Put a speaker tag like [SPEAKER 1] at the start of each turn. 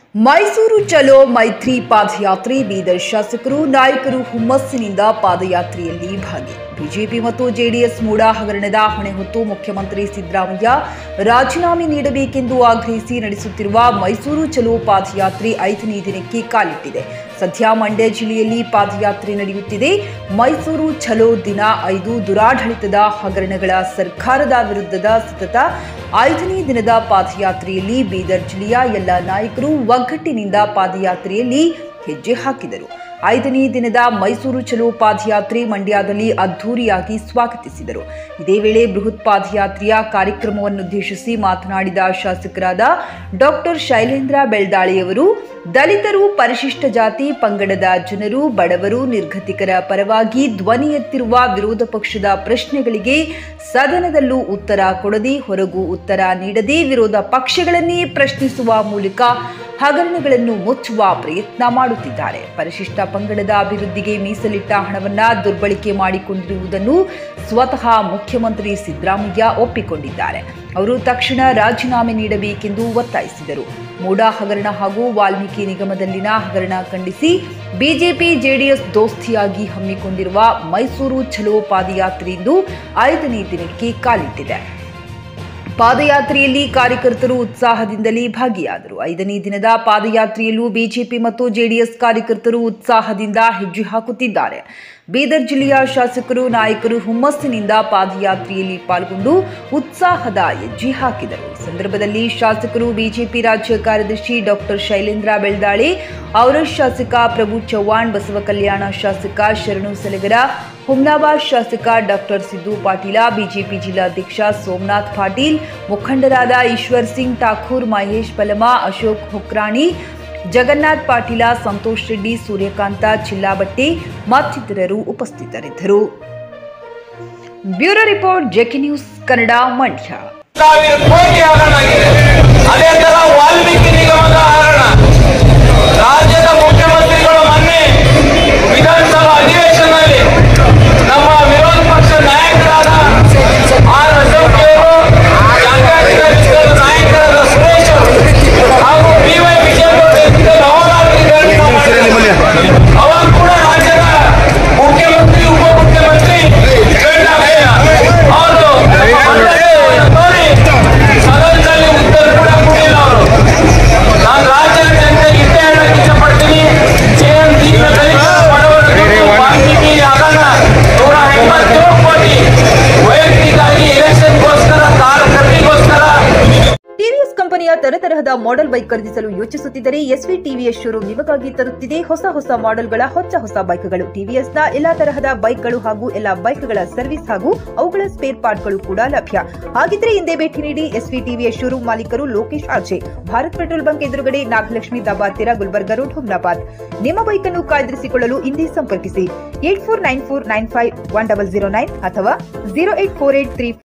[SPEAKER 1] ಮೈಸೂರು ಚಲೋ ಮೈತ್ರಿ ಪಾದಯಾತ್ರೆ ಬೀದರ್ ಶಾಸಕರು ನಾಯಕರು ಹುಮ್ಮಸ್ಸಿನಿಂದ ಪಾದಯಾತ್ರೆಯಲ್ಲಿ ಭಾಗಿ ಬಿಜೆಪಿ ಮತ್ತು ಜೆಡಿಎಸ್ ಮೂಡ ಹಗರಣದ ಹೊಣೆ ಹೊತ್ತು ಮುಖ್ಯಮಂತ್ರಿ ಸಿದ್ದರಾಮಯ್ಯ ರಾಜೀನಾಮೆ ನೀಡಬೇಕೆಂದು ಆಗ್ರಹಿಸಿ ನಡೆಸುತ್ತಿರುವ ಮೈಸೂರು ಚಲೋ ಪಾದಯಾತ್ರೆ ಐದನೇ ದಿನಕ್ಕೆ ಕಾಲಿಟ್ಟಿದೆ ಸದ್ಯ ಮಂಡ್ಯ ಜಿಲ್ಲೆಯಲ್ಲಿ ಪಾದಯಾತ್ರೆ ನಡೆಯುತ್ತಿದೆ ಮೈಸೂರು ಛಲೋ ದಿನ ಐದು ದುರಾಡಳಿತದ ಹಗರಣಗಳ ಸರ್ಕಾರದ ವಿರುದ್ಧದ ಸತತ ಐದನೇ ದಿನದ ಪಾದಯಾತ್ರೆಯಲ್ಲಿ ಬೀದರ್ ಜಿಲ್ಲೆಯ ಎಲ್ಲ ನಾಯಕರು ಒಗ್ಗಟ್ಟಿನಿಂದ ಪಾದಯಾತ್ರೆಯಲ್ಲಿ ಹೆಜ್ಜೆ ಹಾಕಿದರು ಐದನೇ ದಿನದ ಮೈಸೂರು ಚಲೋ ಪಾದಯಾತ್ರೆ ಮಂಡ್ಯದಲ್ಲಿ ಅದ್ಧೂರಿಯಾಗಿ ಸ್ವಾಗತಿಸಿದರು ಇದೇ ವೇಳೆ ಬೃಹತ್ ಪಾದಯಾತ್ರೆಯ ಕಾರ್ಯಕ್ರಮವನ್ನುದ್ದೇಶಿಸಿ ಮಾತನಾಡಿದ ಶಾಸಕರಾದ ಡಾಕ್ಟರ್ ಶೈಲೇಂದ್ರ ಬೆಳ್ದಾಳಿಯವರು ದಲಿತರು ಪರಿಶಿಷ್ಟ ಜಾತಿ ಪಂಗಡದ ಜನರು ಬಡವರು ನಿರ್ಗತಿಕರ ಪರವಾಗಿ ಧ್ವನಿ ಎತ್ತಿರುವ ವಿರೋಧ ಪಕ್ಷದ ಪ್ರಶ್ನೆಗಳಿಗೆ ಸದನದಲ್ಲೂ ಉತ್ತರ ಕೊಡದೆ ಹೊರಗೂ ಉತ್ತರ ನೀಡದೆ ವಿರೋಧ ಪಕ್ಷಗಳನ್ನೇ ಪ್ರಶ್ನಿಸುವ ಮೂಲಕ ಹಗರಣಗಳನ್ನು ಮುಚ್ಚುವ ಪ್ರಯತ್ನ ಮಾಡುತ್ತಿದ್ದಾರೆ ಪರಿಶಿಷ್ಟ ಪಂಗಡದ ಅಭಿವೃದ್ಧಿಗೆ ಮೀಸಲಿಟ್ಟ ಹಣವನ್ನ ದುರ್ಬಳಕೆ ಮಾಡಿಕೊಂಡಿರುವುದನ್ನು ಸ್ವತಃ ಮುಖ್ಯಮಂತ್ರಿ ಸಿದ್ದರಾಮಯ್ಯ ಒಪ್ಪಿಕೊಂಡಿದ್ದಾರೆ ಅವರು ತಕ್ಷಣ ರಾಜೀನಾಮೆ ನೀಡಬೇಕೆಂದು ಒತ್ತಾಯಿಸಿದರು ಮೂಡಾ ಹಗರಣ ಹಾಗೂ ವಾಲ್ಮೀಕಿ ನಿಗಮದಲ್ಲಿನ ಹಗರಣ ಖಂಡಿಸಿ ಬಿಜೆಪಿ ಜೆಡಿಎಸ್ ದೋಸ್ತಿಯಾಗಿ ಹಮ್ಮಿಕೊಂಡಿರುವ ಮೈಸೂರು ಛಲೋ ಪಾದಯಾತ್ರೆಯಿಂದ ಐದನೇ ದಿನಕ್ಕೆ ಕಾಲಿಟ್ಟಿದೆ ಪಾದಯಾತ್ರೆಯಲ್ಲಿ ಕಾರ್ಯಕರ್ತರು ಉತ್ಸಾಹದಿಂದಲೇ ಭಾಗಿಯಾದರು ಐದನೇ ದಿನದ ಪಾದಯಾತ್ರೆಯಲ್ಲೂ ಬಿಜೆಪಿ ಮತ್ತು ಜೆಡಿಎಸ್ ಕಾರ್ಯಕರ್ತರು ಉತ್ಸಾಹದಿಂದ ಹೆಜ್ಜೆ ಹಾಕುತ್ತಿದ್ದಾರೆ ಬೀದರ್ ಜಿಲ್ಲೆಯ ಶಾಸಕರು ನಾಯಕರು ಹುಮ್ಮಸ್ಸಿನಿಂದ ಪಾದಯಾತ್ರೆಯಲ್ಲಿ ಪಾಲ್ಗೊಂಡು ಉತ್ಸಾಹದ ಹೆಜ್ಜೆ ಹಾಕಿದರು ಈ ಸಂದರ್ಭದಲ್ಲಿ ಶಾಸಕರು ಬಿಜೆಪಿ ರಾಜ್ಯ ಕಾರ್ಯದರ್ಶಿ ಡಾಕ್ಟರ್ ಶೈಲೇಂದ್ರ ಬೆಳ್ದಾಳೆ ಅವರ ಶಾಸಕ ಪ್ರಭು ಚವ್ಹಾಣ್ ಬಸವ ಕಲ್ಯಾಣ ಶಾಸಕ ಶರಣು ಸಲಗರ ಹುಮ್ನಾಬಾದ್ ಶಾಸಕ ಡಾಕ್ಟರ್ ಸಿದ್ದು ಪಾಟೀಲ ಬಿಜೆಪಿ ಜಿಲ್ಲಾಧ್ಯಕ್ಷ ಸೋಮನಾಥ್ ಪಾಟೀಲ್ ಮುಖಂಡರಾದ ಈಶ್ವರ್ ಸಿಂಗ್ ಠಾಕೂರ್ ಮಹೇಶ್ ಪಲಮ ಅಶೋಕ್ ಹೊಕ್ರಾಣಿ ಜಗನ್ನಾಥ್ ಪಾಟೀಲ ಸಂತೋಷ್ ರೆಡ್ಡಿ ಸೂರ್ಯಕಾಂತ ಚಿಲ್ಲಾಬಟ್ಟಿ ಮತ್ತಿತರರು ಉಪಸ್ಥಿತರಿದ್ದರು bureau report JK news Kannada Mandya
[SPEAKER 2] ಸಾವಿರ ಕೋಟಿ ಹಗರಣ ಆಗಿದೆ ಅದೇ ತರ ವಾಲ್ಮೀಕಿ ನಿಗಮದ ಹಗರಣ ರಾಜ್ಯದ ಮುಖ್ಯಮಂತ್ರಿಗಳು ಮೊನ್ನೆ ವಿಧಾನಸಭಾ ಅಧಿವೇಶನದಲ್ಲಿ ನಮ್ಮ ವಿರೋಧ ಪಕ್ಷ ನಾಯಕರಾದ ಆರ್ ಅಶೋಕ್ ಅವರು ಜಾತ್ಯತೀತ ನಾಯಕರಾದ ಸುರೇಶ್ ಅವರು ಹಾಗೂ ಬಿ ವೈ ವಿಜಯಪುರ ಅಹೋರಾತ್ರಿಗಳನ್ನು ಮಾಡಿದ್ದಾರೆ ಅವಾಗ ಕೂಡ ರಾಜ್ಯದ ಮುಖ್ಯಮಂತ್ರಿ ಉಪಮುಖ್ಯಮಂತ್ರಿ ಸಿದ್ದರಾಮಯ್ಯ ಅವರು ತೋರಿ ಸದನದಲ್ಲಿ ಉತ್ತರ ಕೂಡ ಕೊಟ್ಟಿಲ್ಲ ಅವರು ನಾನು ರಾಜ್ಯದ ಜನತೆಗೆ ಇಷ್ಟೇ ಹೇಳಕ್ಕೆ ಇಷ್ಟಪಡ್ತೀನಿ ಜೇಎಂ ದೀನ ದಲಿತ ಬಡವರ ವಾಲ್ಮೀಕಿ ಹಗರಣ ನೂರ ಎಂಬತ್ತೇಳು ಕೋಟಿ ವೈಯಕ್ತಿಕವಾಗಿ ಎಲೆಕ್ಷನ್ಗೋಸ್ಕರ ಕಾರ್ ಖರೀದಿಗೋಸ್ಕರ
[SPEAKER 1] ಟಿವಿಎಸ್ ಕಂಪನಿಯ ತರತರಹದ ಮಾಡೆಲ್ ಬೈಕ್ ಖರೀದಿಸಲು ಯೋಚಿಸುತ್ತಿದ್ದರೆ ಎಸ್ವಿ ಟಿವಿಎಸ್ ಶೋರೂಮ್ ನಿಮಗಾಗಿ ತರುತ್ತಿದೆ ಹೊಸ ಹೊಸ ಮಾಡೆಲ್ಗಳ ಹೊಸ ಹೊಸ ಬೈಕ್ಗಳು ಟಿವಿಎಸ್ನ ಎಲ್ಲಾ ತರಹದ ಬೈಕ್ಗಳು ಹಾಗೂ ಎಲ್ಲಾ ಬೈಕ್ಗಳ ಸರ್ವಿಸ್ ಹಾಗೂ ಅವುಗಳ ಸ್ಪೇರ್ ಪಾರ್ಟ್ಗಳು ಕೂಡ ಲಭ್ಯ ಹಾಗಿದ್ರೆ ಹಿಂದೆ ಭೇಟಿ ನೀಡಿ ಎಸ್ವಿ ಟಿವಿಎಸ್ ಶೋರೂಮ್ ಮಾಲೀಕರು Lokesh RJ Bharat petrol bunk ಎದುರುಗಡೆ ನಾಗಲಕ್ಷ್ಮಿ ದಾಬಾತಿರ ಗುಲ್ಬರ್ಗ ರೋಡ್ ಹುಮ್ನಾಬಾದ್ ನಿಮ್ಮ ಬೈಕ್ ಅನ್ನು ಕಾಯ್ದಿರಿಸಿಕೊಳ್ಳಲು ಹಿಂದೆ ಸಂಪರ್ಕಿಸಿ eight four nine four nine five one double zero nine ಅಥವಾ zero eight four eight three